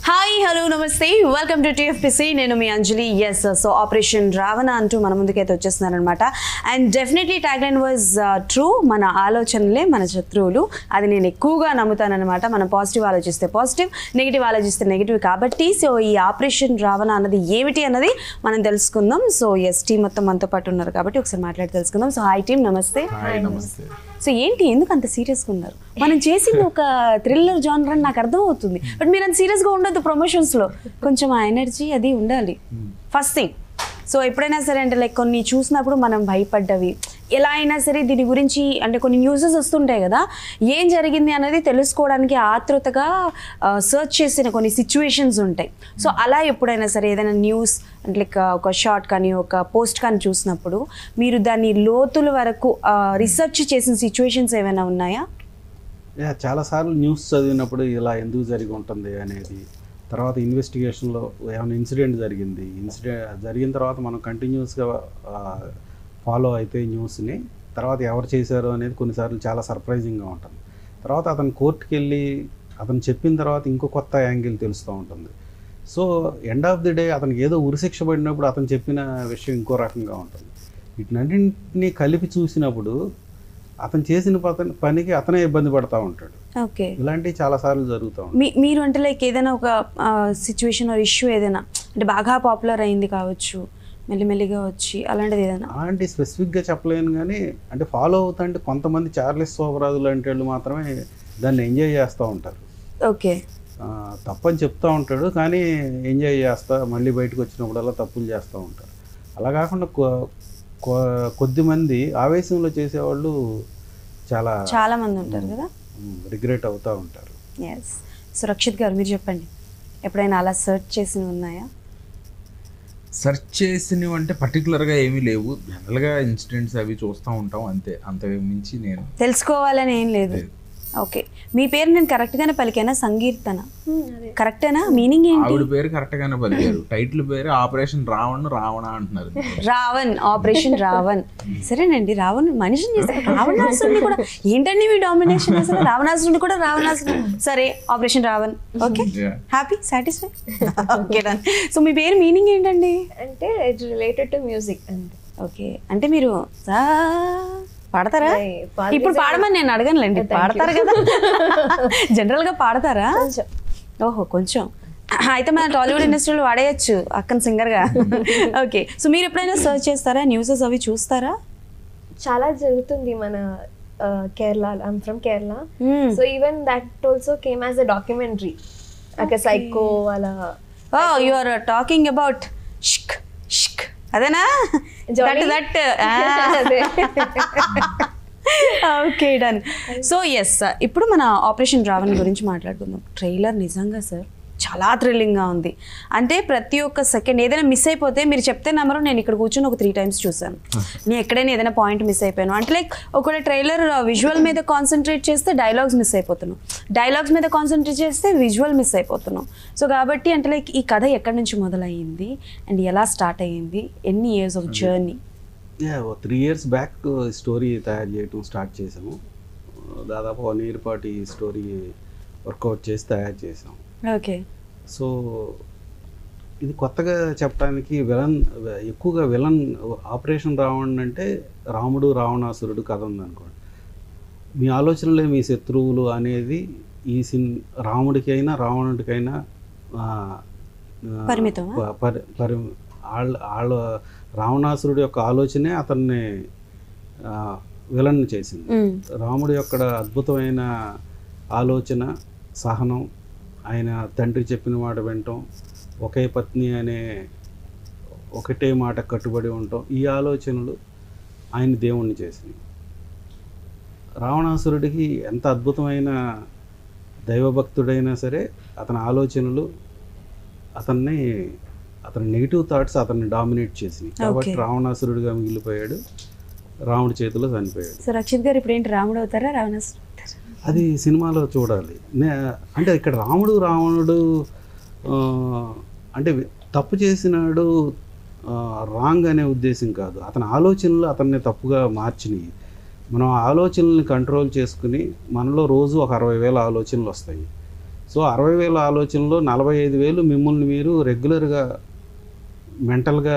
Hi hello నమస్తే welcome to TFPC నేను మీ Anjali yes so operation Ravana అంటూ మన ముందుకైతే వచ్చేస్తున్నారనమాట and definitely tag line was true మన ఆలోచనలే మన శత్రువులు అది నేను ఎక్కువగా నమ్ముతానమాట మనం పాజిటివ్ ఆలోచిస్తే పాజిటివ్ నెగిటివ్ ఆలోచిస్తే నెగిటివ్ కాబట్టి సో ఈ ఆపరేషన్ రావణ అన్నది ఏమిటి అన్నది మనం తెలుసుకుందాం సో ఎస్ టీం మొత్తం మనతో పాటు ఉన్నారు కాబట్టి ఒకసారి మాట్లాడి తెలుసుకుందాం సో హాయ్ టీం నమస్తే హాయ్ నమస్తే సో ఏంటి ఎందుకు అంత సీరియస్గా ఉన్నారు మనం చేసింది ఒక థ్రిల్లర్ జానర్ అని నాకు అర్థం అవుతుంది బట్ మీరు అంత సీరియస్గా ఉండొద్దు ప్రమోషన్స్లో కొంచెం ఆ ఎనర్జీ అది ఉండాలి ఫస్ట్ థింగ్ సో ఎప్పుడైనా సరే అంటే లైక్ కొన్ని చూసినప్పుడు మనం భయపడ్డవి ఎలా అయినా సరే దీని గురించి అంటే కొన్ని న్యూసెస్ వస్తుంటాయి కదా ఏం జరిగింది అనేది తెలుసుకోవడానికి ఆతృతగా సర్చ్ చేసిన కొన్ని సిచ్యువేషన్స్ ఉంటాయి సో అలా ఎప్పుడైనా సరే ఏదైనా న్యూస్ అంటే లైక్ ఒక షార్ట్ కానీ ఒక పోస్ట్ కానీ చూసినప్పుడు మీరు దాన్ని లోతుల వరకు రీసెర్చ్ చేసిన సిచ్యువేషన్స్ ఏమైనా ఉన్నాయా యా చాలాసార్లు న్యూస్ చదివినప్పుడు ఇలా ఎందుకు జరిగి ఉంటుంది అనేది తర్వాత ఇన్వెస్టిగేషన్లో ఏమైనా ఇన్సిడెంట్ జరిగింది ఇన్సిడెంట్ జరిగిన తర్వాత మనం కంటిన్యూస్గా ఫాలో అయితే న్యూస్ని తర్వాత ఎవరు చేశారు అనేది కొన్నిసార్లు చాలా సర్ప్రైజింగ్గా ఉంటుంది తర్వాత అతను కోర్టుకి వెళ్ళి అతను చెప్పిన తర్వాత ఇంకో కొత్త యాంగిల్ తెలుస్తూ ఉంటుంది so end of the day అతనికి ఏదో ఉరిశిక్ష పడినప్పుడు అతను చెప్పిన విషయం ఇంకో రకంగా ఉంటుంది వీటినన్నింటినీ కలిపి చూసినప్పుడు అతను చేసిన పతని పనికి అతనే ఇబ్బంది పడతా ఉంటాడు ఓకే ఇలాంటివి చాలాసార్లు జరుగుతూ ఉంటాయి మీ మీరు అంటే లైక్ ఏదైనా ఒక సిచ్యువేషన్ ఆర్ ఇష్యూ ఏదైనా అంటే బాగా పాపులర్ అయింది కావచ్చు మెల్లిమెల్లిగా వచ్చి అలాంటిది ఏదైనా అలాంటి స్పెసిఫిక్గా చెప్పలేను కానీ అంటే ఫాలో అవుతుంటే కొంతమంది చార్లెస్ శోభరాజు లాంటి వాళ్ళు మాత్రమే దాన్ని ఎంజాయ్ చేస్తూ ఉంటారు ఓకే ఆ, తప్పని చెప్తూ ఉంటాడు కానీ ఎంజాయ్ చేస్తా మళ్ళీ బయటకు వచ్చినప్పుడల్లా తప్పులు చేస్తూ ఉంటారు అలా కాకుండా కొ- కొ- కొద్ది మంది ఆవేశంలో చేసేవాళ్ళు చాలా చాలా మంది ఉంటారు కదా రిగ్రెట్ అవుతూ ఉంటారు ఎస్ సురక్షిత్ గారు మీరు చెప్పండి ఎప్పుడైనా అలా సెర్చ్ చేసి ఉన్నాయా సెర్చ్ చేసినవి అంటే పర్టికులర్గా ఏమీ లేవు జనరల్గా ఇన్సిడెంట్స్ అవి చూస్తూ ఉంటాం అంతే అంతకు మించి నేను తెలుసుకోవాలని ఏం లేదు లేదు. ఓకే మీ పేరు నేను కరెక్ట్గానే పలికానా సంగీర్తన కరెక్టేనా మీనింగ్ ఏంటి ఆవిడ పేరు కరెక్ట్గానే పలికారు టైటిల్ పేరు ఆపరేషన్ రావణ్ రావణ అంటున్నారు రావణ్ ఆపరేషన్ రావణ్ సరేనండి రావణ్ మనిషిని చేస్తారు రావణాసురుని కూడా ఏంటండి మీ డామినేషన్ అసలు రావణాసురుని కూడా రావణాసురుడు సరే operation Raavan okay Yeah. Happy satisfy okay done so మీ పేరు మీనింగ్ ఏంటండి అంటే ఇట్స్ రిలేటెడ్ టు మ్యూజిక్ అంతే ఓకే అంటే మీరు సా పాడతారా Hey, పాడలేదు. ఇప్పుడు పాడమని నేను అడగనులేండి పాడతారు కదా జనరల్ గా పాడతారా కొంచెం. ఓహో కొంచెం అయితే మన టాలీవుడ్ ఇండస్ట్రీలో వాడేయచ్చు అక్కన్ సింగర్ గా ఓకే సో మీరు ఎప్పుడైనా సర్చ్ చేస్తారా న్యూసెస్ అవి చూస్తారా చాలా జరుగుతుంది మన Kerala I'm from Kerala Hmm. So even that also came as a documentary ఒక సైకో అలా oh you are talking about షిక్ షిక్ అదేనా దట్ Jolly? దట్ అదే. ఓకే డన్ సో ఎస్ ఇప్పుడు మన ఆపరేషన్ రావణ్ గురించి మాట్లాడుకుందాం ట్రైలర్ నిజంగా సార్ చాలా థ్రిల్లింగ్గా ఉంది అంటే ప్రతి ఒక్క సెకండ్ ఏదైనా మిస్ అయిపోతే మీరు చెప్తే నెంబరు నేను ఇక్కడ కూర్చొని ఒక త్రీ టైమ్స్ చూసాను నేను ఎక్కడైనా ఏదైనా పాయింట్ మిస్ అయిపోయాను అంటే లైక్ ఒకవేళ ట్రైలర్ విజువల్ మీద కాన్సన్ట్రేట్ చేస్తే డైలాగ్స్ మిస్ అయిపోతున్నాం డైలాగ్స్ మీద కాన్సన్ట్రేట్ చేస్తే విజువల్ మిస్ అయిపోతున్నాం సో కాబట్టి అంటే లైక్ ఈ కథ ఎక్కడి నుంచి మొదలయ్యింది అండ్ ఎలా స్టార్ట్ అయ్యింది ఎన్ని years of journey yeah oh three years back story తయారు చేయటం స్టార్ట్ చేసాము దాదాపు వన్ ఇయర్ పాటు ఈ స్టోరీ వర్కౌట్ చేసి తయారు చేసాం ఓకే సో ఇది కొత్తగా చెప్పడానికి విలన్ ఎక్కువగా విలన్ ఆపరేషన్ రావణ్ అంటే రాముడు రావణాసురుడు కథ ఉందనుకోండి మీ ఆలోచనలే మీ శత్రువులు అనేది ఈ సిన్ రాముడికైనా రావణుడికైనా ఆ, ఆ, పరిమితమా? ప- పరి పరి వాళ్ళ వాళ్ళ రావణాసురుడి యొక్క ఆలోచనే అతన్ని ఆ, విలన్ చేసింది రాముడి యొక్క అద్భుతమైన ఆలోచన సహనం ఆయన తండ్రి చెప్పిన మాట వినటం ఒకే పత్ని అనే ఒకటే మాట కట్టుబడి ఉండటం ఈ ఆలోచనలు ఆయన దేవుణ్ణి చేసింది రావణాసురుడికి ఎంత అద్భుతమైన దైవభక్తుడైనా సరే అతని ఆలోచనలు అతన్ని అతని నెగిటివ్ థాట్స్ అతన్ని డామినేట్ చేసినాయి కాబట్టి Okay. రావణాసురుడిగా మిగిలిపోయాడు రాముడి చేతిలో చనిపోయాడు సో రక్షిత్ గారు ఇప్పుడు ఏంటి రాముడు అవుతారా రావణాసురుడు అవుతారా? అది సినిమాలో చూడాలి నే- అంటే ఇక్కడ రాముడు రావణుడు ఆ, అంటే తప్పు చేసినాడు రాంగ్ అనే ఉద్దేశం కాదు అతని ఆలోచనలు అతన్ని తప్పుగా మార్చినాయి మనం ఆ ఆలోచనల్ని కంట్రోల్ చేసుకుని మనలో రోజు ఒక అరవై వేల ఆలోచనలు వస్తాయి సో అరవై వేల ఆలోచనలో నలభై ఐదు వేలు మిమ్మల్ని మీరు రెగ్యులర్గా మెంటల్గా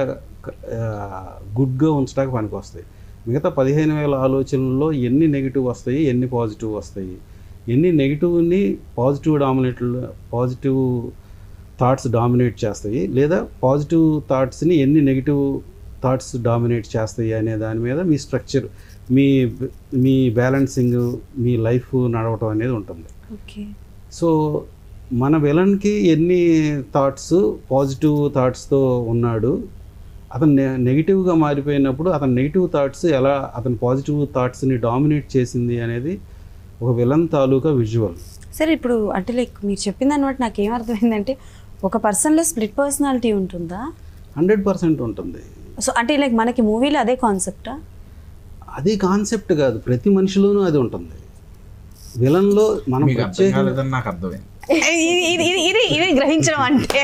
గుడ్గా ఉంచడానికి పనికి వస్తాయి మిగతా పదిహేను వేల ఆలోచనల్లో ఎన్ని నెగిటివ్ వస్తాయి ఎన్ని పాజిటివ్ వస్తాయి ఎన్ని నెగిటివ్ని పాజిటివ్ డామినేట్లు పాజిటివ్ థాట్స్ డామినేట్ చేస్తాయి లేదా పాజిటివ్ థాట్స్ని ఎన్ని నెగిటివ్ థాట్స్ డామినేట్ చేస్తాయి అనే దాని మీద మీ స్ట్రక్చర్ మీ మీ బ్యాలెన్సింగ్ మీ లైఫ్ నడవటం అనేది ఉంటుంది ఓకే సో మన విలన్కి ఎన్ని థాట్స్ పాజిటివ్ థాట్స్తో ఉన్నాడు అతను నె నెగిటివ్గా మారిపోయినప్పుడు అతని నెగిటివ్ థాట్స్ ఎలా అతని పాజిటివ్ థాట్స్ని డామినేట్ చేసింది అనేది ఒక విలన్ తాలూకా విజువల్ సరే ఇప్పుడు అంటే లైక్ మీరు చెప్పిన దాన్ని బట్టి నాకు ఏం అర్థమైందంటే ఒక పర్సన్లో స్ప్లిట్ పర్సనాలిటీ ఉంటుందా హండ్రెడ్ పర్సెంట్ ఉంటుంది సో అంటే లైక్ మనకి మూవీలో అదే కాన్సెప్టా అది కాన్సెప్ట్ కాదు ప్రతి మనిషిలోనూ అది ఉంటుంది విలన్లో మనం మీకు అర్థం ప్రత్యేకంగా కాలేదని నాకు అర్థమైంది ఇది ఇది ఇది ఇది ఇది గ్రహించడం అంటే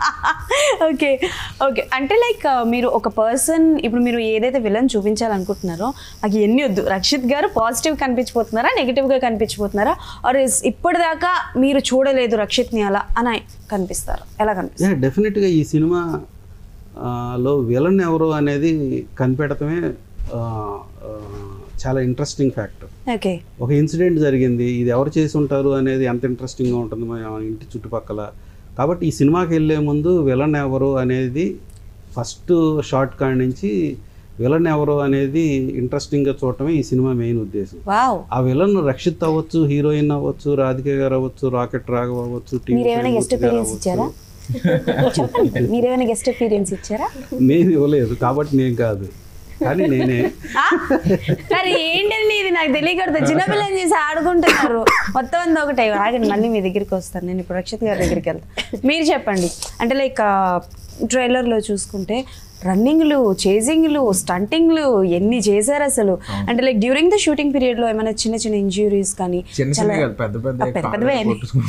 ఓకే ఓకే అంటే లైక్ మీరు ఒక పర్సన్ ఇప్పుడు మీరు ఏదైతే విలన్ చూపించాలనుకుంటున్నారో నాకు ఎన్ని వద్దు రక్షిత్ గారు పాజిటివ్ కనిపించిపోతున్నారా నెగిటివ్గా కనిపించిపోతున్నారా ఆర్ ఇప్పటిదాకా మీరు చూడలేదు రక్షిత్ని అలా అని కనిపిస్తారు ఎలా కనిపిస్తారు డెఫినెట్గా ఈ సినిమా ఆ, లో విలన్ ఎవరు అనేది కనిపెడటమే ఆ, ఆ, చాలా ఇంట్రెస్టింగ్ ఫ్యాక్టర్ ఓకే ఒక ఇన్సిడెంట్ జరిగింది ఇది ఎవరు చేసి ఉంటారు అనేది ఎంత ఇంట్రెస్టింగ్గా ఉంటుంది మన ఇంటి చుట్టుపక్కల కాబట్టి ఈ సినిమాకి వెళ్ళే ముందు విలన్ ఎవరు అనేది ఫస్ట్ షార్ట్ కాడి నుంచి విలన్ ఎవరు అనేది ఇంట్రెస్టింగ్గా చూడటమే ఈ సినిమా మెయిన్ ఉద్దేశం వావ్ ఆ విలన్ రక్షిత్ అవ్వచ్చు హీరోయిన్ అవ్వచ్చు రాధిక గారు అవ్వచ్చు రాకెట్ రాఘవ్ అవ్వచ్చు టీవీ మీరేమైనా ఫైవ్ గెస్ట్ మూర్తి గారు అపీరియన్స్ ఇచ్చారా అవ్వచ్చు. చెప్పండి మీరేమైనా గెస్ట్ అపీరియన్స్ ఇచ్చారా నేను ఇవ్వలేదు కాబట్టి నేను కాదు కానీ నేనే ఆ? మరి ఏంటండి ఇది నాకు తెలియకూడదు చిన్నపిల్లని చేసి ఆడుకుంటున్నారు మొత్తం అంతా ఒకటే ఆగండి మళ్ళీ మీ దగ్గరికి వస్తాను నేను ఇప్పుడు రక్షిత్ గారి దగ్గరికి వెళ్తాను మీరు చెప్పండి అంటే లైక్ ట్రైలర్లో చూసుకుంటే రన్నింగ్లు చేజింగ్లు స్టంటింగ్లు ఎన్ని చేశారు అసలు అంటే like during the shooting period లో ఏమైనా చిన్న చిన్న ఇంజురీస్ కానీ చిన్న చిన్న కాదు పెద్ద పెద్ద ఆ, పెద్ద పెద్దవే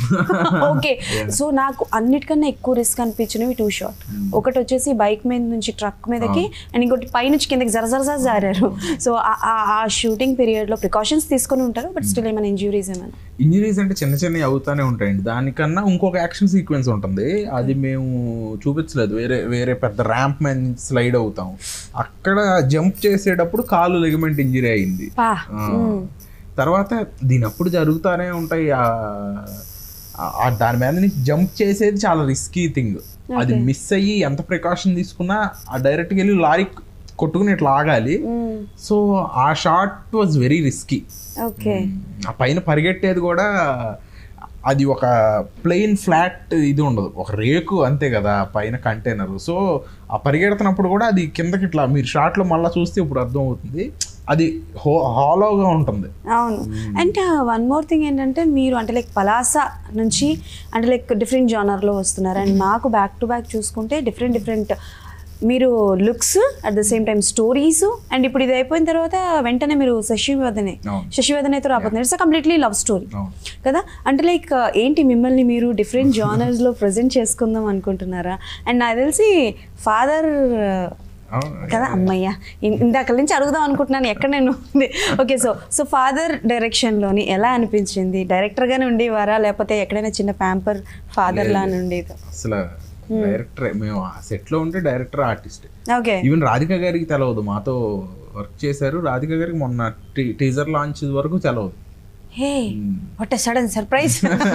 ఓకే సో నాకు అన్నిటికన్నా ఎక్కువ రిస్క్ అనిపించినవి టూ షాట్ ఒకటి వచ్చేసి బైక్ మీద నుంచి ట్రక్ మీదకి అండ్ ఇంకోటి పైనుంచి కిందకి జర జర జర జారారు సో ఆ షూటింగ్ పీరియడ్ లో ప్రికాషన్స్ తీసుకొని ఉంటారు బట్ స్టిల్ ఏమైనా ఇంజురీస్ ఏమైనా ఇంజరీస్ అంటే చిన్న చిన్నవి అవుతానే ఉంటాయండి దానికన్నా ఇంకొక యాక్షన్ సీక్వెన్స్ ఉంటుంది అది మేము చూపించలేదు వేరే వేరే పెద్ద ర్యాంప్ మీద నుంచి స్లైడ్ అవుతాం అక్కడ జంప్ చేసేటప్పుడు కాలు లెగమెంట్ ఇంజరీ అయింది పా ఆ, తర్వాత దీని అప్పుడు జరుగుతానే ఉంటాయి ఆ- ఆ దాని మీద నుంచి జంప్ చేసేది చాలా రిస్కీ థింగ్ అది మిస్ అయ్యి ఎంత ప్రికాషన్ తీసుకున్నా ఆ డైరెక్ట్గా వెళ్ళి లారీ కొట్టుకుని ఇట్లా ఆగాలి సో ఆ shot was very risky okay ఆ పైన పరిగెట్టేది కూడా అది ఒక ప్లెయిన్ ఫ్లాట్ ఇది ఉండదు ఒక రేకు అంతే కదా ఆ పైన కంటైనర్ సో ఆ పరిగెడుతున్నప్పుడు కూడా అది కిందకి ఇట్లా మీరు షాట్లో మళ్ళీ చూస్తే ఇప్పుడు అర్థం అవుతుంది అది హో హాలోగా ఉంటుంది అవును అండ్ వన్ మోర్ థింగ్ ఏంటంటే మీరు అంటే లైక్ పలాస నుంచి అంటే లైక్ డిఫరెంట్ జానర్లో వస్తున్నారు అండ్ మాకు బ్యాక్ టు బ్యాక్ చూసుకుంటే డిఫరెంట్ డిఫరెంట్ మీరు looks at the same time stories and ఇప్పుడు ఇది అయిపోయిన తర్వాత వెంటనే మీరు శశివదనే అవును. శశివదనేతో రాబోతున్నారు ఇట్స్ కంప్లీట్లీ లవ్ స్టోరీ అవును. కదా అంటే లైక్ ఏంటి మిమ్మల్ని మీరు డిఫరెంట్ జానర్స్లో ప్రజెంట్ చేసుకుందాం అనుకుంటున్నారా అండ్ నాకు తెలిసి ఫాదర్ అవును. కదా అమ్మయ్య ఇం- ఇందాక నుంచి అడుగుదాం అనుకుంటున్నాను ఎక్కడ నేను ఓకే సో సో ఫాదర్ డైరెక్షన్లోని ఎలా అనిపించింది డైరెక్టర్గానే ఉండేవారా లేకపోతే ఎక్కడైనా చిన్న ప్యాంపర్ ఫాదర్ లా ఉండేది అసలు డైరెక్టర్ మేము ఆ సెట్ లో ఉంటే director artist okay even Radhika గారికి తెలవదు మాతో వర్క్ చేశారు రాధిక గారికి మొన్న టీజర్ లాంచ్ వరకు తెలవదు hey what sudden surprise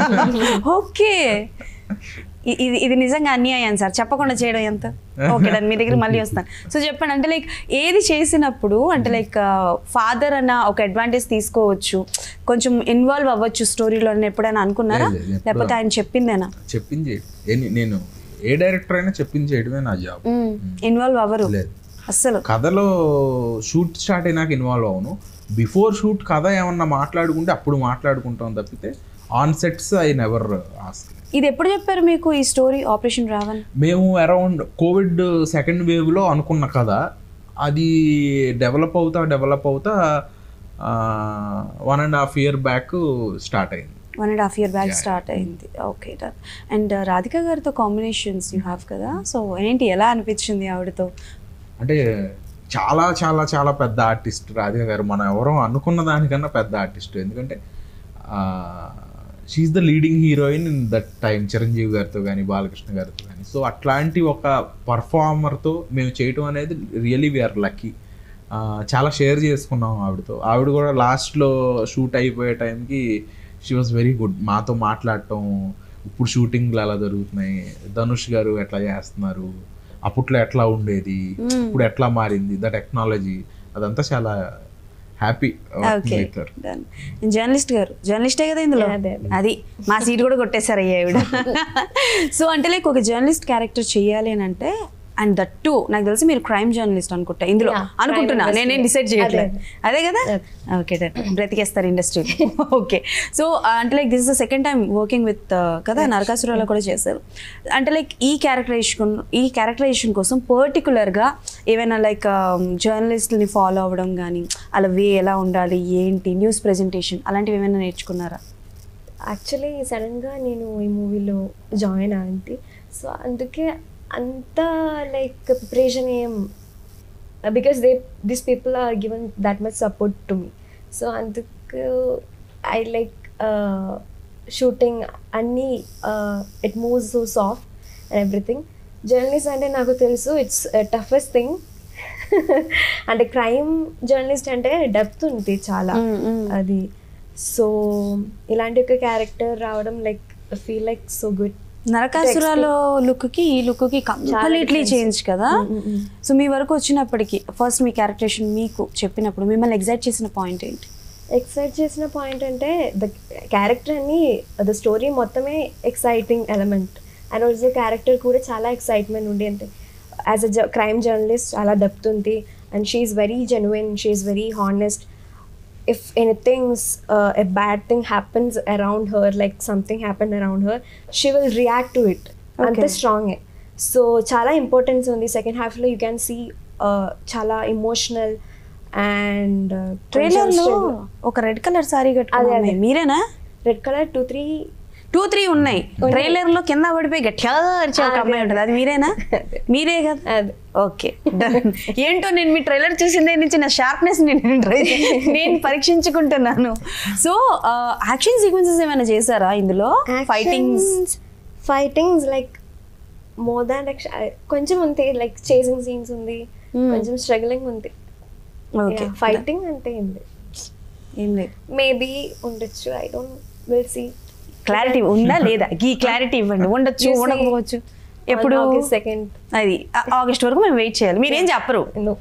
okay ఇ- ఇది ఇది నిజంగా అన్యాయం సార్ చెప్పకుండా చేయడం ఎంత ఓకే దాని మీ దగ్గర మళ్ళీ వస్తాను సో చెప్పండి అంటే లైక్ ఏది చేసినప్పుడు అంటే లైక్ ఫాదర్ అన్న ఒక అడ్వాంటేజ్ తీసుకోవచ్చు కొంచెం ఇన్వాల్వ్ అవ్వచ్చు స్టోరీలో అని ఎప్పుడైనా అనుకున్నారా లేదు, లేదు, ఎప్పుడూ లేకపోతే ఆయన చెప్పిందేనా చెప్పింది ఏ- నేను ఏ డైరెక్టర్ అయినా చెప్పింది చేయడమే నా జాబ్ ఇన్వాల్వ్ అవ్వరు లేదు అస్సలు కథలో షూట్ స్టార్ట్ అయినాక ఇన్వాల్వ్ అవును బిఫోర్ షూట్ కథ ఏమన్నా మాట్లాడుకుంటే అప్పుడు మాట్లాడుకుంటాం తప్పితే on sets I never ask ఇది ఎప్పుడు చెప్పారు మీకు ఈ స్టోరీ ఆపరేషన్ రావణ్ మేము అరౌండ్ కోవిడ్ సెకండ్ వేవ్లో అనుకున్న కథ అది డెవలప్ అవుతా డెవలప్ అవుతా one and half year back start అయింది one and half year back start అయింది ఓకే డన్ అండ్ రాధిక గారితో కాంబినేషన్స్ యూ హ్యావ్ కదా సో ఏంటి ఎలా అనిపించింది ఆవిడతో అంటే చాలా చాలా చాలా పెద్ద ఆర్టిస్ట్ రాధిక గారు మనం ఎవరో అనుకున్న దానికన్నా పెద్ద ఆర్టిస్ట్ ఎందుకంటే ఆ, she the leading heroine in that time Chiranjeevi గారితో కానీ బాలకృష్ణ గారితో కానీ సో అట్లాంటి ఒక పర్ఫార్మర్తో మేము చేయటం అనేది రియలీ వీఆర్ లక్కీ చాలా షేర్ చేసుకున్నాం ఆవిడతో ఆవిడ కూడా లాస్ట్లో షూట్ అయిపోయే టైంకి షీ వాజ్ వెరీ గుడ్ మాతో మాట్లాడటం ఇప్పుడు షూటింగ్లు ఎలా జరుగుతున్నాయి ధనుష్ గారు ఎట్లా చేస్తున్నారు అప్పట్లో ఎట్లా ఉండేది ఇప్పుడు ఎట్లా మారింది ద టెక్నాలజీ అదంతా చాలా హ్యాపీ ఓకే జర్నలిస్ట్ గారు జర్నలిస్టే కదా ఇందులో అదే, అది మా సీట్ కూడా కొట్టేశారు అయ్యా ఆవిడ సో అంటే లైక్ ఒక జర్నలిస్ట్ క్యారెక్టర్ చేయాలి అని అంటే అండ్ దట్ టు నాకు తెలిసి మీరు క్రైమ్ జర్నలిస్ట్ అనుకుంటా ఇందులో Yeah, crime అనుకుంటున్నా నేనేం investigate. డిసైడ్ చేయట్లేదు అదే, అదే కదా ఓకే డన్ బ్రతికేస్తారు ఇండస్ట్రీ ఓకే సో అంటే like this is the second time working with కదా నరకాసురాలో కూడా చేశారు అంటే లైక్ ఈ క్యారెక్టరైజేషన్ ఈ క్యారెక్టరైజేషన్ కోసం పర్టికులర్గా ఏవైనా లైక్ జర్నలిస్ట్ని ఫాలో అవ్వడం కానీ అలా వే ఎలా ఉండాలి ఏంటి న్యూస్ ప్రెజెంటేషన్ అలాంటివి ఏమైనా నేర్చుకున్నారా యాక్చువల్లీ సడన్గా నేను ఈ మూవీలో జాయిన్ అయింది సో అందుకే అంత లైక్ ప్రిపరేషన్ ఏం because they this people are given that much support to me so అందుకు ఐ లైక్ షూటింగ్ అన్నీ it moves so soft and everything journalist అంటే నాకు తెలుసు ఇట్స్ టఫెస్ట్ థింగ్ అంటే క్రైమ్ జర్నలిస్ట్ అంటే డెప్త్ ఉంది చాలా Mm, mm. అది సో ఇలాంటి ఒక క్యారెక్టర్ రావడం like feel like so good నరకాసురాలో లుక్కి ఈ లుక్కి కంప్లీట్లీ difference. చేంజ్ కదా Mm, mm, mm. సో మీ వరకు వచ్చినప్పటికి ఫస్ట్ మీ క్యారెక్టరేషన్ మీకు చెప్పినప్పుడు మిమ్మల్ని ఎగ్జైట్ చేసిన పాయింట్ ఏంటి ఎక్సైట్ చేసిన పాయింట్ అంటే ద క్యారెక్టర్ అని ద స్టోరీ మొత్తమే exciting element and also character కూడా చాలా ఎక్సైట్మెంట్ ఉండి అంటే యాజ్ అ క్రైమ్ జర్నలిస్ట్ చాలా డెప్త్ ఉంది and she's very genuine she's very honest if anythings a bad thing happens around her like something happen around her she will react to it అంత Okay. స్ట్రాంగే so చాలా importance ఉంది second హాఫ్లో you can see చాలా emotional and trailer లో ఒక red colour sorry అదే, కట్టుకున్నామే అదే. మీరేనా red colour two three two three ఉన్నాయి ట్రైలర్ లో కింద పడిపోయి గట్టిగా అరిచే ఒక అమ్మాయి ఉంటుంది అది మీరేనా మీరే కదా అదే. ఓకే డన్ ఏంటో నేను మీ ట్రైలర్ చూసిన దగ్గర నుంచి నా షార్ప్నెస్ నేను try- నేను పరీక్షించుకుంటున్నాను సో యాక్షన్ సీక్వెన్సెస్ ఏమైనా చేశారా ఇందులో fightings fightings like more than కొంచెం ఉంది లైక్ చేసింగ్ సీన్స్ ఉంది Hmm. కొంచెం స్ట్రగ్లింగ్ ఉంది ఓకే ఫైటింగ్ అంటే ఏంది ఏం లేదు మేబీ ఉండొచ్చు I don't will see clarity ఉందా లేదా ఈ క్లారిటీ ఇవ్వండి ఉండొచ్చు You see, ఉండకపోవచ్చు ఎప్పుడు సెకండ్ అది ఆ- ఆగస్ట్ వరకు మేము వెయిట్ చేయాలి మీరేం చెప్పరు నో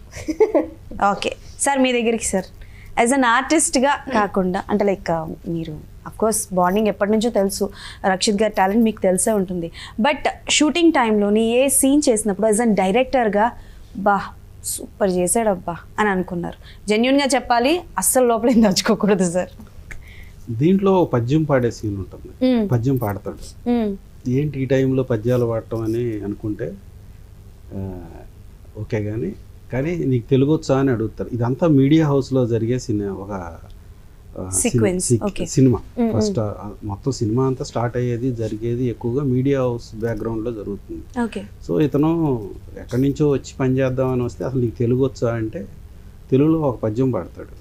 ఓకే సార్ మీ దగ్గరికి సార్ యాజ్ అన్ ఆర్టిస్ట్గా కాకుండా అంటే లైక్ మీరు కోర్స్ బాండింగ్ ఎప్పటి నుంచో తెలుసు రక్షిత్ గారి టాలెంట్ మీకు తెలిసే ఉంటుంది బట్ షూటింగ్ టైంలోని ఏ సీన్ చేసినప్పుడు యాజ్ అన్ డైరెక్టర్గా బా సూపర్ చేశాడబ్బా అని అనుకున్నారు జెన్యున్గా చెప్పాలి అస్సలు లోపల ఏం దాచుకోకూడదు సార్ దీంట్లో పద్యం పాడే సీన్ ఉంటుంది మ్మ్. పద్యం పాడతాడు ఏంటి ఈ టైంలో పద్యాలు పాడటం అని అనుకుంటే ఆ, ఓకే కానీ కానీ నీకు తెలుగు వచ్చా అని అడుగుతారు ఇదంతా మీడియా హౌస్లో జరిగే సినిమా ఒక ఆ, సిని- Sequence, సిక్- okay. సినిమా మ్మ్, ఫస్ట్ ఆ, మొత్తం సినిమా అంతా స్టార్ట్ అయ్యేది జరిగేది ఎక్కువగా మీడియా హౌస్ బ్యాక్గ్రౌండ్లో జరుగుతుంది ఓకే సో ఇతను ఎక్కడి నుంచో వచ్చి పని చేద్దామని వస్తే అసలు నీకు తెలుగు వచ్చా అంటే తెలుగులో ఒక పద్యం పాడతాడు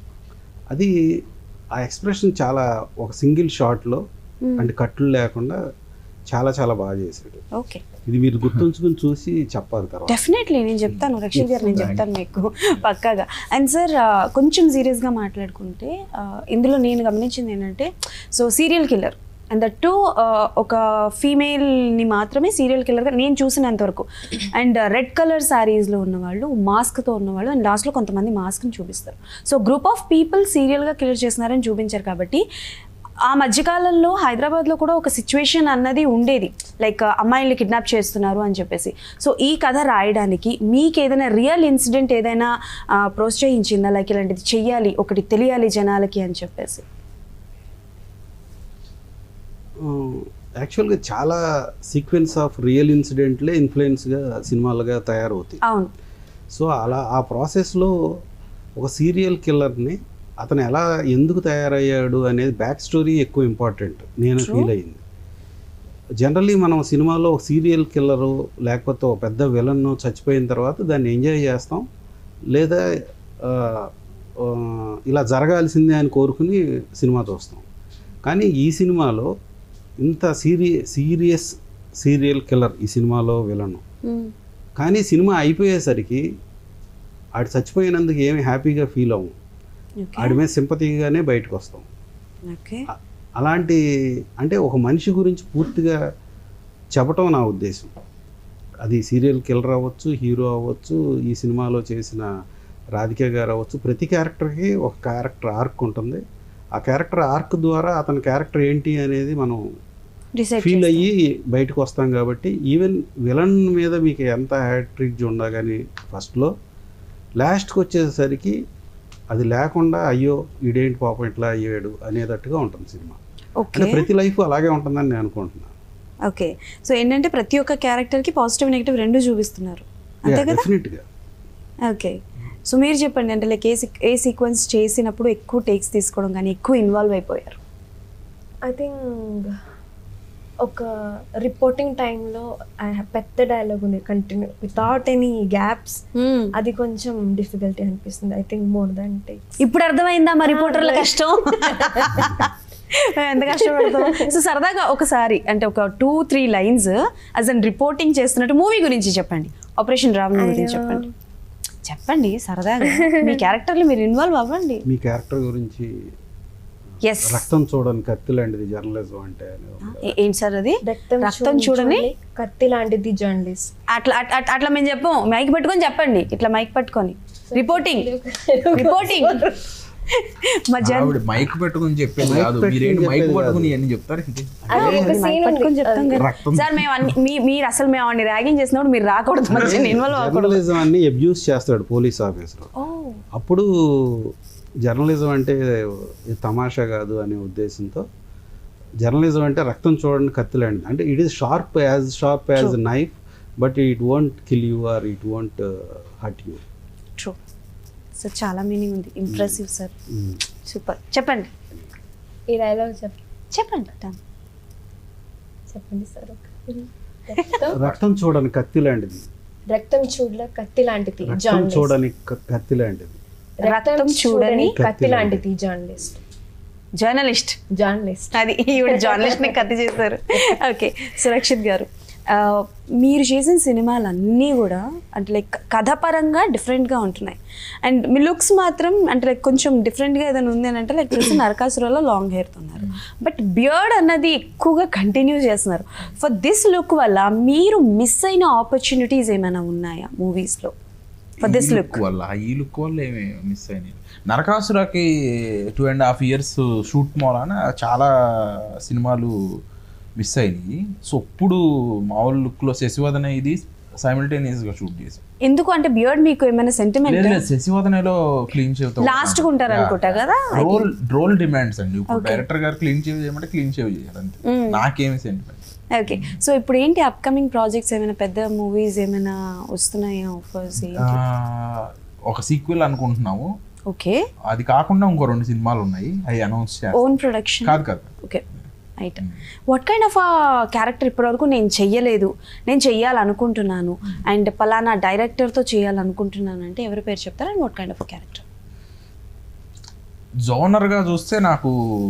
అది ఆ ఎక్స్ప్రెషన్ చాలా ఒక సింగిల్ షాట్లో అంటే కట్లు లేకుండా చాలా చాలా బాగా చేశాడు ఓకే ఇది మీరు గుర్తుంచుకుని చూసి చెప్పాలి తర్వాత డెఫినెట్లీ నేను చెప్తాను రక్షిత్ గారు నేను చెప్తాను మీకు పక్కాగా అండ్ సార్ కొంచెం సీరియస్గా మాట్లాడుకుంటే ఆ, ఇందులో నేను గమనించింది ఏంటంటే so serial killer and that to ఒక ఫీమేల్ని మాత్రమే సీరియల్ కిల్లర్గా నేను చూసినంత వరకు అండ్ రెడ్ కలర్ శారీస్లో ఉన్నవాళ్ళు మాస్క్తో ఉన్నవాళ్ళు అండ్ లాస్ట్లో కొంతమంది మాస్క్ని చూపిస్తారు సో గ్రూప్ ఆఫ్ పీపుల్ సీరియల్గా కిల్లర్ చేస్తున్నారని చూపించారు కాబట్టి ఆ మధ్యకాలంలో హైదరాబాద్లో కూడా ఒక సిచ్యువేషన్ అన్నది ఉండేది లైక్ అమ్మాయిల్ని కిడ్నాప్ చేస్తున్నారు అని చెప్పేసి సో ఈ కథ రాయడానికి మీకు ఏదైనా రియల్ ఇన్సిడెంట్ ఏదైనా ఆ, ప్రోత్సహించిందా లైక్ ఇలాంటిది చెయ్యాలి ఒకటి తెలియాలి జనాలకి అని చెప్పేసి యాక్చువల్గా చాలా సీక్వెన్స్ ఆఫ్ రియల్ ఇన్సిడెంట్లే ఇన్ఫ్లుయెన్స్గా సినిమాలుగా తయారవుతాయి అవును సో అలా ఆ ప్రాసెస్లో ఒక సీరియల్ కిల్లర్ని అతను ఎలా ఎందుకు తయారయ్యాడు అనేది బ్యాక్ స్టోరీ ఎక్కువ ఇంపార్టెంట్ నేను True. ఫీల్ అయింది జనరల్లీ మనం సినిమాలో ఒక సీరియల్ కిల్లరు లేకపోతే ఒక పెద్ద విలన్ చచ్చిపోయిన తర్వాత దాన్ని ఎంజాయ్ చేస్తాం లేదా ఆ, ఆ, ఇలా జరగాల్సిందే అని కోరుకుని సినిమా చూస్తాం కానీ ఈ సినిమాలో ఇంత సీరి సీరియస్ సీరియల్ కిల్లర్ ఈ సినిమాలో విలను మ్మ్. కానీ సినిమా అయిపోయేసరికి ఆడు చచ్చిపోయినందుకు ఏమి హ్యాపీగా ఫీల్ అవ్వం ఓకే ఆడి మీద సింపతిగానే బయటకు వస్తాం ఓకే అ- అలాంటి అంటే ఒక మనిషి గురించి పూర్తిగా చెప్పటం నా ఉద్దేశం అది సీరియల్ కిల్లర్ అవ్వచ్చు హీరో అవ్వచ్చు ఈ సినిమాలో చేసిన రాధిక గారు అవ్వచ్చు ప్రతి క్యారెక్టర్కి ఒక క్యారెక్టర్ ఆర్క్ ఉంటుంది ఆ క్యారెక్టర్ ఆర్క్ ద్వారా అతని క్యారెక్టర్ ఏంటి అనేది మనం డిసైడ్ ఫీల్ అయ్యి బయటకు వస్తాం కాబట్టి ఈవెన్ విలన్ మీద మీకు ఎంత హ్యాట్రిక్ ఉండా కానీ ఫస్ట్లో లాస్ట్కి వచ్చేసరికి అది లేకుండా అయ్యో ఈడేంటి పాపం ఇట్లా అయ్యాడు అనేటట్టుగా ఉంటుంది సినిమా ఓకే అంటే ప్రతి లైఫ్ అలాగే ఉంటుందని నేను అనుకుంటున్నాను ఓకే సో ఏంటంటే ప్రతి ఒక్క క్యారెక్టర్కి పాజిటివ్ నెగిటివ్ రెండు చూపిస్తున్నారు అంతే కదా డెఫినెట్గా ఓకే సో మీరు చెప్పండి అంటే లైక్ ఏ సీక్- ఏ సీక్వెన్స్ చేసినప్పుడు ఎక్కువ టేక్స్ తీసుకోవడం కానీ ఎక్కువ ఇన్వాల్వ్ అయిపోయారు ఐ థింక్ ఒక రిపోర్టింగ్ టైంలో పెద్ద డైలాగ్ ఉంది కంటిన్యూ వితౌట్ ఎనీ గ్యాప్స్ అది కొంచెం డిఫికల్టీ అనిపిస్తుంది I think more than takes ఇప్పుడు అర్థమైందా మా రిపోర్టర్ల కష్టం ఎంత కష్టపడతాం సో సరదాగా ఒకసారి అంటే ఒక two three lines as an reporting చేస్తున్నట్టు మూవీ గురించి చెప్పండి ఆపరేషన్ రావణ గురించి చెప్పండి చెప్పండి సరదాగా మీ క్యారెక్టర్లు మీరు ఇన్వాల్వ్ అవ్వండి మీ క్యారెక్టర్ గురించి ఎస్ రక్తం చూడని కత్తి లాంటిది జర్నలిజం అంటే అనేది ఉంది. ఏంటి సార్ అది రక్తం రక్తం చూడని కత్తి లాంటిది జర్నలిస్ట్ అట్లా అట్- అట్- అట్లా మేము చెప్పాం మైక్ పట్టుకొని చెప్పండి ఇట్లా మైక్ పట్టుకొని రిపోర్టింగ్ రిపోర్టింగ్ మా జన్ ఆవిడ మైక్ పెట్టుకుని చెప్పేది మైక్ కాదు పెట్టుకుని మీరేంటి మైక్ చెప్పేది పట్టుకుని ఇవన్నీ చెప్తారు ఏంటి అది ఒక మైక్ సీన్ పట్టుకొని చెప్తాం కదా రక్తం సార్ మేము అన్ని మీ మీరు అసలు మేము అవన్నీ ర్యాగింగ్ చేసినప్పుడు మీరు రాకూడదు మంచిగా ఇన్వాల్వ్ అవ్వకూడదు జర్నలిజం అన్ని అబ్యూస్ చేస్తాడు పోలీస్ ఆఫీసర్ ఓ అప్పుడు జర్నలిజం అంటే ఇది తమాషా కాదు అనే ఉద్దేశంతో జర్నలిజం అంటే రక్తం చూడండి కత్తిలాంటిది అంటే it is sharp as sharp as knife but it won't kill you or it won't hurt you true so చాలా మీనింగ్ ఉంది ఇంప్రెసివ్ సార్ సూపర్ చెప్పండి ఈ డైలాగ్ చెప్ చెప్పండి done. చెప్పండి సార్ రక్తం రక్తం చూడని కత్తి లాంటిది రక్తం చూడల కత్తి లాంటిది రక్తం జర్నలిస్ట్ చూడని క- కత్తి లాంటిది రక్తం చూడని కత్తి కత్తి లాంటిది జర్నలిస్ట్ జర్నలిస్ట్ జర్నలిస్ట్ అది ఈవిడ జర్నలిస్ట్ని కత్తి చేశారు ఓకే సురక్షిత్ గారు ఆ, మీరు చేసిన సినిమాలన్నీ కూడా అంటే లైక్ కథపరంగా డిఫరెంట్గా ఉంటున్నాయి అండ్ మీ లుక్స్ మాత్రం అంటే లైక్ కొంచెం డిఫరెంట్గా ఏదైనా ఉంది అని అంటే లైక్ తెలిసి నరకాసురలో లాంగ్ హెయిర్తో ఉన్నారు బట్ బియర్డ్ అన్నది ఎక్కువగా కంటిన్యూ చేస్తున్నారు ఫర్ దిస్ లుక్ వల్ల మీరు మిస్ అయిన ఆపర్చునిటీస్ ఏమైనా ఉన్నాయా మూవీస్లో ఫర్ దిస్ ఈ లుక్ వల్ల ఈ లుక్ వల్ల ఏమి మిస్ అయినాయి నరకాసురకి two and half years shoot మూలాన చాలా సినిమాలు మిస్ అయినాయి సో ఇప్పుడు మామూలు లుక్లో శశివదన ఇది సైమిల్టేనియస్గా షూట్ చేసాం ఎందుకు అంటే బియర్డ్ మీకు ఏమైనా సెంటిమెంట్ లేదు లేదు శశివదనలో క్లీన్ షేవ్ Last కు ఉంటారు అనుకుంటా కదా? రోల్ రోల్ డిమాండ్స్ అండి ఇప్పుడు డైరెక్టర్ గారు క్లీన్ షేవ్ చేయమంటే క్లీన్ షేవ్ చేయాలి అంతే నాకేమి సెంటిమెంట్ ఓకే సో ఇప్పుడు ఏంటి అప్కమింగ్ ప్రాజెక్ట్స్ ఏమైనా పెద్ద మూవీస్ ఏమైనా వస్తున్నాయా ఆఫర్స్ ఒక సీక్వెల్ అనుకుంటున్నాము ఓకే అది కాకుండా ఇంకో రెండు సినిమాలు ఉన్నాయి అవి అనౌన్స్ చేస్తాం ఓన్ ప్రొడక్షన్ కాదు కాదు okay right what kind of ఆ క్యారెక్టర్ ఇప్పటివరకు నేను చెయ్యలేదు నేను చెయ్యాలనుకుంటున్నాను అండ్ పలానా డైరెక్టర్తో చేయాలనుకుంటున్నాను అంటే ఎవరి పేరు చెప్తారు and what kind of character జోనర్గా చూస్తే నాకు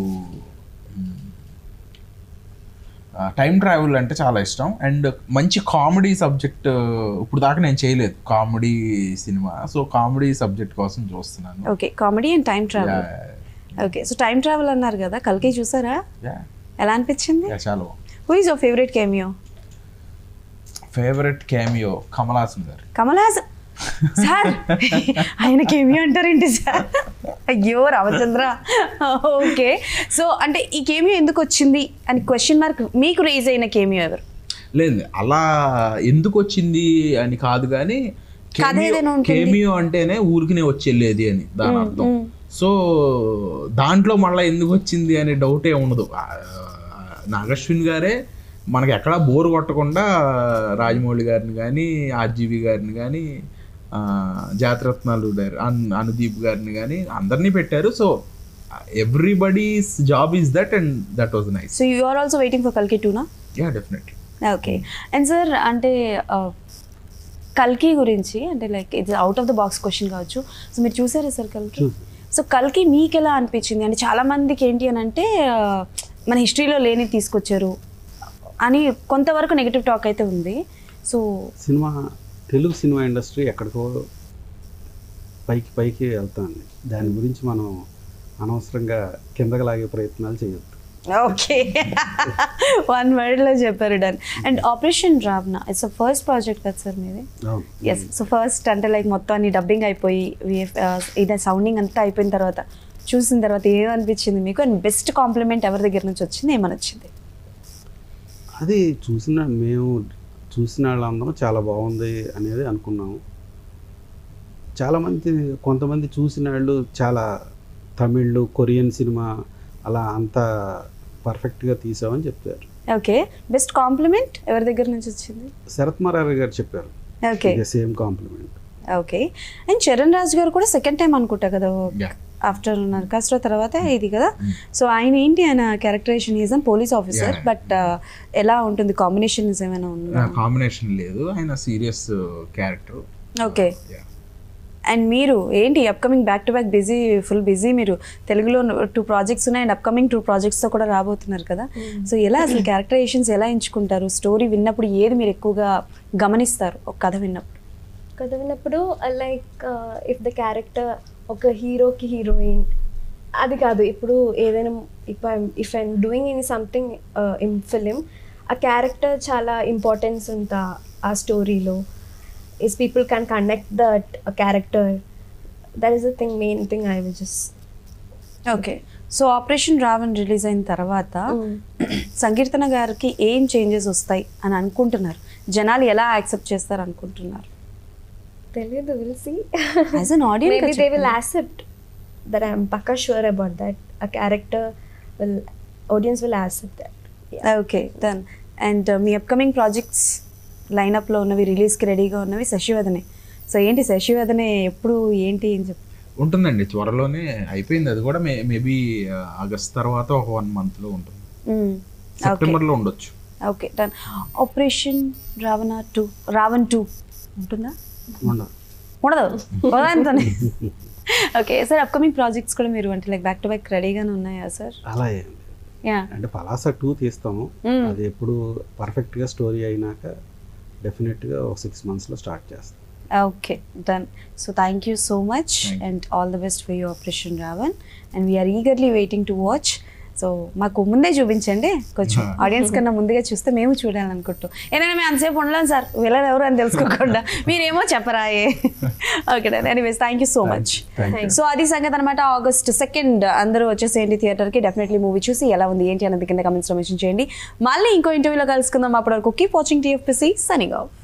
టైం ట్రావెల్ అంటే చాలా ఇష్టం అండ్ మంచి కామెడీ సబ్జెక్ట్ ఇప్పుడు దాకా నేను చేయలేదు comedy cinema so comedy subject కోసం చూస్తున్నాను okay comedy and time travel okay so time travel అన్నారు కదా కల్కి చూసారా ఎలా అనిపించింది చాలా who is your favourite cameo favourite cameo Kamal Haasan garu Kamal Haasan sir ఆయనకి ఏమి అంటారేంటి సార్ అయ్యో రామచంద్ర ఓకే సో అంటే ఈ కేమియో ఎందుకు వచ్చింది అని క్వశ్చన్ మార్క్ మీకు రేజ్ అయిన కేమియో ఎవరు లేదు అలా ఎందుకు వచ్చింది అని కాదు కానీ కథ ఏదైనా ఉంటుంది. కేమియో అంటేనే ఊరికినే వచ్చి వెళ్ళేది అని దాని అర్థం సో దాంట్లో మళ్ళీ ఎందుకు వచ్చింది అనే డౌటే ఉండదు ఆ, నాగశ్విన్ గారే మనకి ఎక్కడా బోర్ కొట్టకుండా రాజమౌళి గారిని కానీ ఆర్జీవి గారిని కానీ జాతిరత్నాలు డైర- అన్- అనుదీప్ గారిని కానీ అందరినీ పెట్టారు so everybody's job is that and that was nice so you are also waiting for కల్కి టూనా yeah definitely okay and sir అంటే ఆ, కల్కి గురించి అంటే లైక్ ఇది out of the box question కావచ్చు సో మీరు చూసారా సార్ కల్కి సో కల్కి మీకు ఎలా అనిపించింది అంటే చాలా మందికి ఏంటి అని అంటే ఆ, మన హిస్టరీలో లేని తీసుకొచ్చారు అని కొంతవరకు నెగిటివ్ టాక్ అయితే ఉంది so cinema Telugu cinema industry ఎక్కడికో పైకి పైకి వెళ్తుంది దాని గురించి మనం అనవసరంగా కిందకి లాగే ప్రయత్నాలు చేయొద్దు ఓకే వన్ వర్డ్లో చెప్పారు డన్ అండ్ ఆపరేషన్ రావ్నా ఇట్స్ ఫస్ట్ ప్రాజెక్ట్ కదా సార్ మీది అవును ఎస్ సో ఫస్ట్ అంటే లైక్ మొత్తం అన్ని డబ్బింగ్ అయిపోయి VF, ఆ, ఇది సౌండింగ్ అంతా అయిపోయిన తర్వాత చూసిన తర్వాత ఏమనిపించింది మీకు అండ్ బెస్ట్ కాంప్లిమెంట్ ఎవరి దగ్గర నుంచి వచ్చింది ఏమని వచ్చింది అది చూసిన మేము చూసిన వాళ్ళందరం చాలా బాగుంది అనేది అనుకున్నాము చాలామంది కొంతమంది చూసిన వాళ్ళు చాలా తమిళ్ కొరియన్ సినిమా అలా అంత పర్ఫెక్ట్గా తీసామని చెప్తారు ఓకే బెస్ట్ కాంప్లిమెంట్ ఎవరి దగ్గర నుంచి వచ్చింది శరత్ మరారి గారు చెప్పారు okay same compliment okay and Charan Raj garu కూడా సెకండ్ టైం అనుకుంటా కదా Yeah. ఆఫ్టర్ నరకాస్ట్రో తర్వాత ఇది కదా సో ఆయన ఏంటి ఆయన characterization is police officer Yeah. But ఎలా ఉంటుంది కాంబినేషన్స్ ఏమైనా ఉందా కాంబినేషన్ లేదు ఆయన సీరియస్ క్యారెక్టర్ ఓకే అండ్ మీరు ఏంటి upcoming back to back busy full busy మీరు తెలుగులో టూ ప్రాజెక్ట్స్ ఉన్నాయి అండ్ అప్కమింగ్ టూ ప్రాజెక్ట్స్తో కూడా రాబోతున్నారు కదా సో ఎలా అసలు క్యారెక్టరైజేషన్స్ ఎలా ఎంచుకుంటారు స్టోరీ విన్నప్పుడు ఏది మీరు ఎక్కువగా గమనిస్తారు ఒక కథ విన్నప్పుడు కథ విన్నప్పుడు లైక్ ఇఫ్ ద క్యారెక్టర్ ఒక హీరోకి హీరోయిన్ అది కాదు ఇప్పుడు ఏదైనా if I if I'm doing in something in film ఆ క్యారెక్టర్ చాలా ఇంపార్టెన్స్ ఉంటా ఆ స్టోరీలో is people can connect that character that is the thing main thing I will just okay so operation Raavan release అయిన తర్వాత సంకీర్తన గారికి ఏం చేంజెస్ వస్తాయి అని అనుకుంటున్నారు జనాలు ఎలా యాక్సెప్ట్ చేస్తారు అనుకుంటున్నారు తెలియదు will see as an maybe they will audience accept that i'm paka sure about that a character will audience will accept that yeah. Okay done and మీ అప్కమింగ్ ప్రాజెక్ట్స్ లైనప్లో ఉన్నవి రిలీజ్కి రెడీగా ఉన్నవి శశివదనే సో ఏంటి శశివదనే ఎప్పుడు ఏంటి అని చెప్పి ఉంటుందండి త్వరలోనే అయిపోయింది అది కూడా మే మేబీ ఆగస్ట్ తర్వాత ఒక వన్ మంత్లో ఉంటుంది ఓకే సెప్టెంబర్లో ఉండొచ్చు okay done operation Ravana two Raavan two ఉంటుందా ఉండదు ఉండదు ఉదాహరణతోనే ఓకే సార్ అప్కమింగ్ ప్రాజెక్ట్స్ కూడా మీరు అంటే లైక్ బ్యాక్ టు బ్యాక్ రెడీగానే ఉన్నాయా సార్ అలా ఏం లేదు. యా అంటే పలాస టూ తీస్తాము Mm. అది ఎప్పుడు పర్ఫెక్ట్గా స్టోరీ అయినాక డెఫినెట్గా ఒక సిక్స్ మంత్స్లో స్టార్ట్ చేస్తాం okay done so thank you so much Thank you. And all the best for you operation Raavan and we are eagerly waiting to watch so మాకు ముందే చూపించండి కొంచెం ఆడియన్స్ కన్నా ముందుగా చూస్తే మేము చూడాలనుకుంటాం ఏదైనా మేము అంతసేపు ఉండలేం సార్ వీళ్ళని ఎవరు అని తెలుసుకోకుండా మీరేమో చెప్పరాయే okay done anyways thank you so much thank you so అది సంగతి అనమాట ఆగస్ట్ సెకండ్ అందరూ వచ్చేసేయండి థియేటర్కి డెఫినెట్లీ మూవీ చూసి ఎలా ఉంది ఏంటి అన్నది కింద కమెంట్స్లో మెన్షన్ చేయండి మళ్ళీ ఇంకో ఇంటర్వ్యూలో కలుసుకుందాం అప్పటి వరకు keep watching TFPC signing of